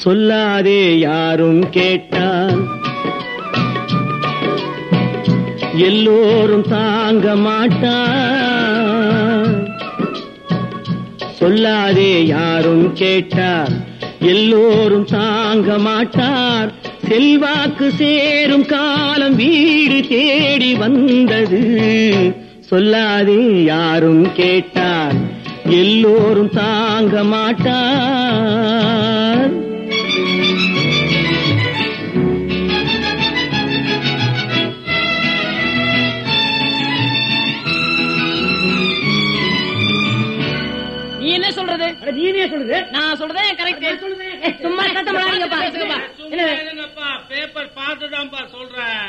சொல்லாதே யாரும் கேட்டால் எல்லோரும் தாங்க மாட்டார் சொல்லாதே யாரும் கேட்டார் எல்லோரும் தாங்க மாட்டார் செல்வாக்கு சேரும் காலம் வீடு தேடி வந்தது சொல்லாதே யாரும் கேட்டார் எல்லோரும் தாங்க மாட்டார் நீ என்ன சொல்றது நீனே சொல்லுது நான் சொல்றதே கரெக்ட் சும்மா சத்தம் போடாதீங்கப்பா இதுக்குப்பா. சும்மா இருங்கப்பா பேப்பர் பார்த்துதான்ப்பா சொல்றேன்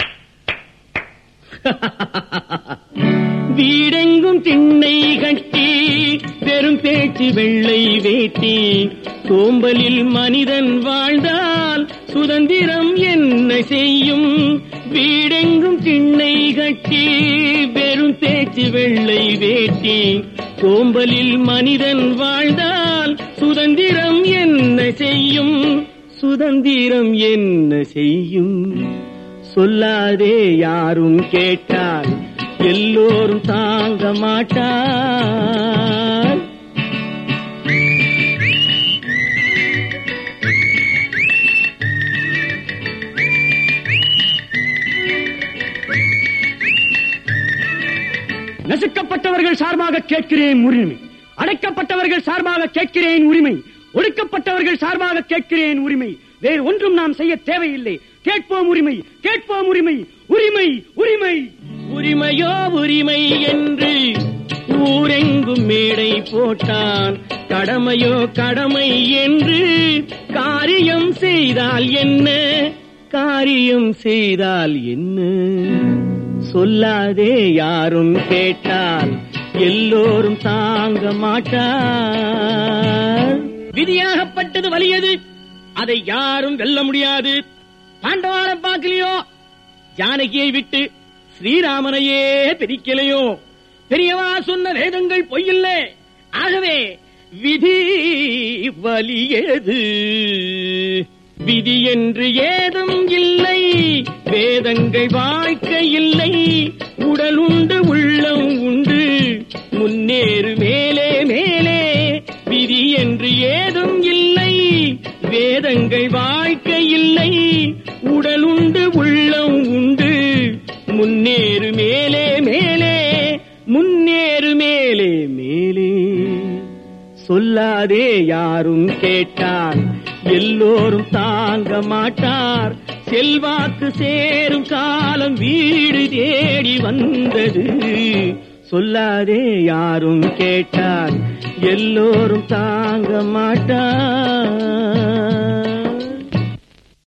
வீடெங்கும் திண்ணை கட்டி பெரும் பேச்சு வெள்ளை வேட்டி சோம்பலில் மனிதன் வாழ்ந்தால் சுதந்திரம் என்ன செய்யும் வீடெங்கும் திண்ணை கட்டி பெரும் பேச்சு வெள்ளை வேட்டி சோம்பலில் மனிதன் வாழ்ந்தால் சுதந்திரம் என்ன செய்யும் சுதந்திரம் என்ன செய்யும் சொல்லாதே யாரும் கேட்டால் எல்லோரும் தாங்க மாட்டார் நசுக்கப்பட்டவர்கள் சார்பாக கேட்கிறேன் உரிமை அடைக்கப்பட்டவர்கள் சார்பாக கேட்கிறேன் உரிமை ஒடுக்கப்பட்டவர்கள் சார்பாக கேட்கிறேன் உரிமை வேறு ஒன்றும் நாம் செய்ய தேவையில்லை கேட்போம் உரிமை கேட்போம் உரிமை உரிமை உரிமை உரிமையோ உரிமை என்று ஊரெங்கும் மேடை போட்டான் கடமையோ கடமை என்று காரியம் செய்தால் என்ன காரியம் செய்தால் என்ன சொல்லாதே யாரும் கேட்டால் எல்லோரும் தாங்க மாட்டார் விதியாகப்பட்டது வலியது அதை யாரும் வெல்ல முடியாது பாண்டவான பார்க்கலையோ ஜானகியை விட்டு ஸ்ரீராமனையே பிரிக்கலையோ பெரியவா சொன்ன வேதங்கள் பொய்யில்ல ஆகவே விதி வலியது விதி என்று ஏதும் இல்லை வேதங்கள் வாழ்க்கை இல்லை உடலுண்டு உள்ளம் உண்டு முன்னேறு மேலே மேலே விதி என்று ஏதும் இல்லை வேதங்கள் வாழ்க்கை இல்லை உடலுண்டு உள்ளம் உண்டு முன்னேறு மேலே மேலே முன்னேறு மேலே மேலே சொல்லாதே யாரும் கேட்டால் எல்லோரும் தாங்க மாட்டார் செல்வாக்கு சேரும் காலம் வீடு தேடி வந்தது சொல்லாதே யாரும் கேட்டால் எல்லோரும் தாங்க மாட்டார்